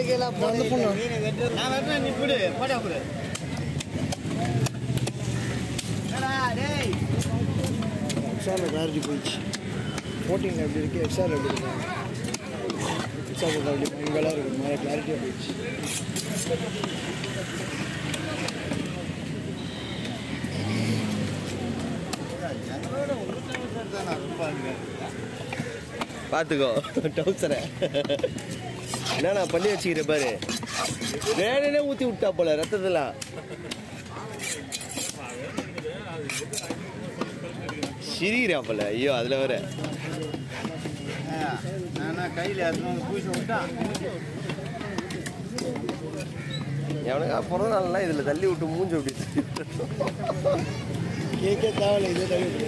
கீழே போட்டு நான் வெட்டினா நீ கொடு போட்டா கொடு என்னடா, டேய் எக்ஸாமில் கிளாரிட்டி போயிடுச்சு ஃபோர்டீன் எப்படி இருக்குது எக்ஸாமில் எப்படி இருக்கு எக்ஸாமில் கிளாரிட்டி பயங்களாக இருக்குது நிறைய கிளாரிட்டியாக போயிடுச்சு எங்களோட உருட்டு தான் நான் ரொம்ப இருக்கு பார்த்துக்கோ டவுசரை என்னண்ணா பண்ணி வச்சுக்கிற பாரு வேணுனே ஊற்றி விட்டா போல ரத்தத்தெல்லாம் சிரிக்கிறா போல ஐயோ அதில் வர நான் கையில் எடுத்துன்னு பூசி விட்டா எவனுக்கா பிறந்த நாள்லாம் இதில் தள்ளி விட்டு மூஞ்சி அப்படி கேக்கே தேவையில்லை இதே தள்ளி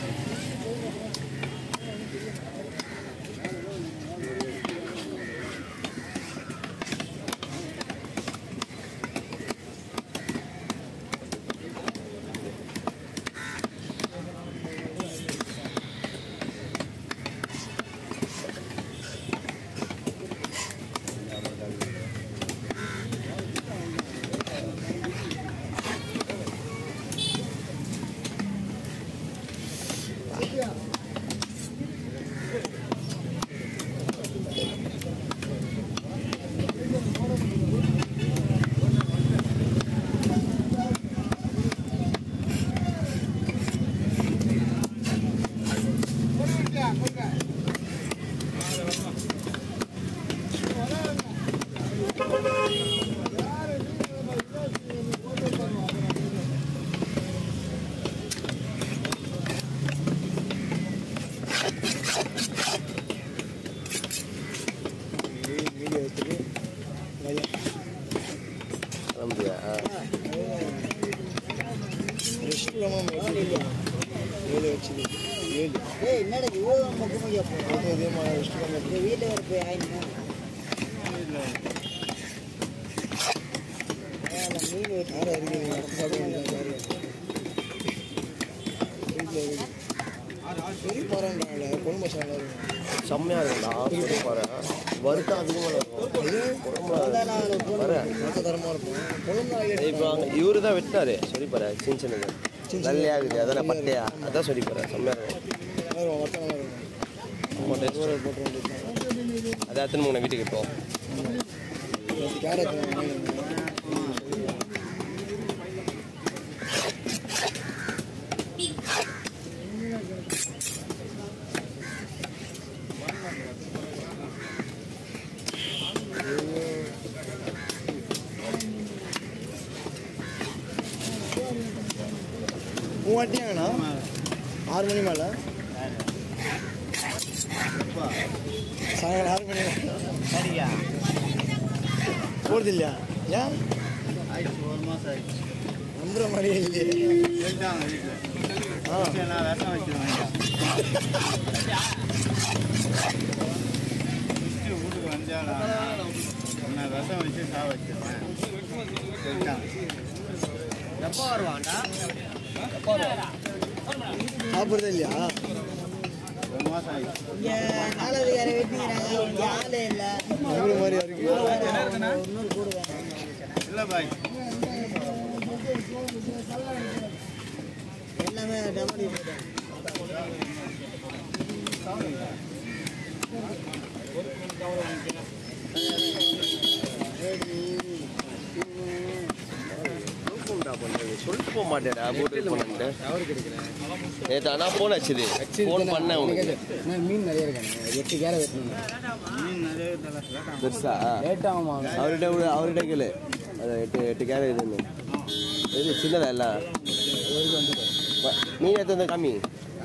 மீடியா எடுத்துட்டு வையா கிளம்புறியா ரெஸ்ட் இல்லாமல் ஏழு வச்சுது ஏழு ஏய் என்னடா இவ்வளோ முக்கியமாக போகிறோம் அது இதே மாதிரி ரெஸ்ட் இல்லாமல் இந்த வீட்டில் வர போய் ஆயிடுமா மீன் வெட்டி யாரும் இருக்கீங்க அடுத்து சாப்பிட வேண்டியது வீட்டில் இருக்குது பெரிய மரம்ன்றாங்களே பொண்ணு மசாலா இருக்கும் செம்மையா இருக்கும்டா சொல்லி பாரு வருத்தம் அதிகமாக இருக்கும் குழம்புல வர மொத்த தரமாக இருக்கும் பொண்ணு இப்போ அங்கே இவரு தான் வெட்டினாரு சொல்லி பாரு சின்ன சின்னது நல்லையா இருக்குது அதான பட்டையா அதான் சொல்லி பாரு செம்மையா இருக்கும் வட்டம் நல்லா இருக்கும் ரொம்ப taste. ஊற போட்டு வேண்டியது அதை எத்தனை மூணு வீட்டுக்கு இப்போ கேரட் மூவாட்டியாங்கண்ணா ஆறு மணி மேலே சாயங்காலம் ஆறு மணி சரியா போகிறது இல்லையா ஏன் ஆயிடுச்சு ஒரு மாதம் ஆயிடுச்சு வந்துடுற மாதிரியே இல்லையே சொல்லிட்டாங்க வீட்டில் ஆ சரி, நான் விஷம் வச்சிருவேன் ஃபஸ்ட்டு வீட்டுக்கு வந்தாடா நான் விஷம் வச்சு சா வச்சிருவேன் சொல்லிட்டாங்க எப்போ வருவான்டா சாப்பிட்றதே இல்லையா ஒரு மாதம் ஆயிடுச்சு இங்க நாலாவது யாரை வெட்டிக்கிறாங்க இங்க ஆளே இல்ல நம்மள மாதிரியா இருக்கு இன்னொரு கூடு வேணும் இல்லை பாய் எல்லாமே டபுள் போயிட்டேன் சொல்லிட்டு போக மாட்டேடா போட்டு பண்ணிட்டு நேற்று ஆனால் ஃபோன் ஆச்சுது ஃபோன் பண்ணேன் உனக்கு மீன் நிறைய இருக்காங்க எட்டு கேரை வெட்டணும் மீன் நிறைய தலை கேட்டான் பெருசா லேட் ஆகுமா அவர்கிட்ட விட அவர்கிட்ட கேளு அது எட்டு எட்டு கேரை இதுன்னு இது சின்னதா இல்லை மீன் எடுத்து வந்து காமி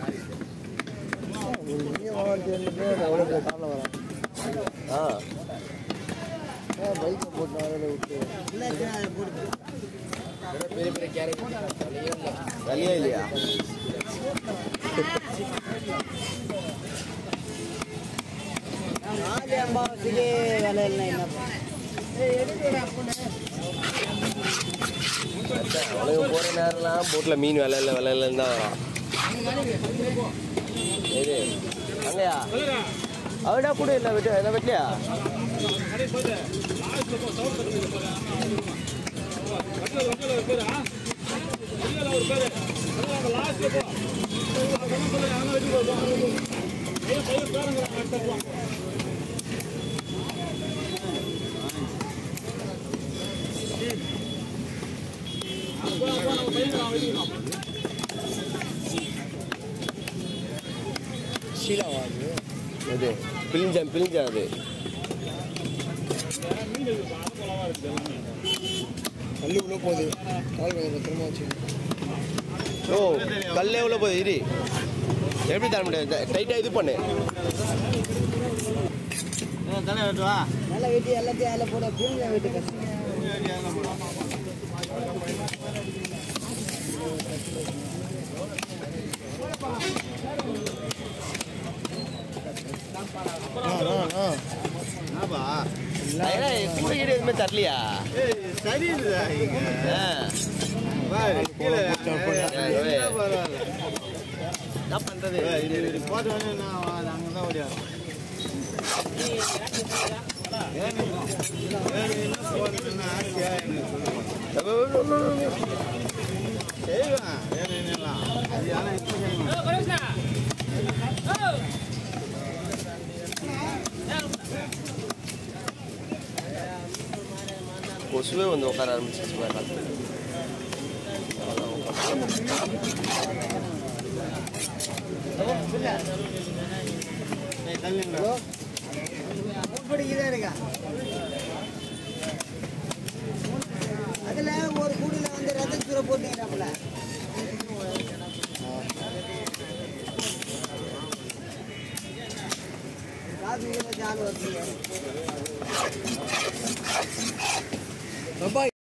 மீன் வாங்கி வந்துட்டு எவ்வளோ பேர் காரில் வரேன் ஆ பைக்கை போட்டு அதில் விட்டு இல்லை போட்டு பெரிய பெரிய கேரட் வழியா இல்லையா ஆதி அம்பாவத்துக்கு விலை இல்லை என்னப்பா உனக்கு போகிற நேரம்லாம் போட்டில் மீன் விலை இல்லை விலை இல்லைன்னு தான் வரான் எது அங்கயா அவடா கூட இல்லை விட்டு என்ன வெட்டியா ஷீலாவா அது அது பிழிஞ்சம் பிழிஞ்சம் அது கல்லு உள்ள போகுது கால் கொஞ்சம் பத்திரமா வச்சு ஓ கல் எவ்வளோ போகுது இரு எப்படி தர முடியாது டைட்டாக இது பண்ணு தலை வெட்டுவா நல்லா வெட்டி எல்லாத்தையும் அதில் போட பிரிஞ்ச வெட்டு கஷ்டம் ஆ ஆ ஆ என்னப்பா கூட கீடு எதுவுமே தரலையா ஏய் சரியில்லை இங்க ஆ. பாரு கீழே ஏய், என்ன பரவாயில்ல என்ன பண்ணுறது ஏய், இது இது போட்ட உடனே நான் அங்கே தான் ஓடியாரு ஏன் நீ- ஏன் நீ என்ன போடுறதுன்னு ஆசையா எனக்கு சொல்லுங்க செய்வேன் வேணும் என்னலாம் அது ஆனால் இப்போ செய்வேன் கொசுவே வந்து உட்கார ஆரம்பிச்சிச்சு மேலே ஏய், தள்ளுங்க பிடிக்குதா இருக்கா அதில் ஒரு கூடியில் வந்து ரத்த சூரை போட்டுக்கிறாப்புல காசு ஆள் வருது ரப்பாய்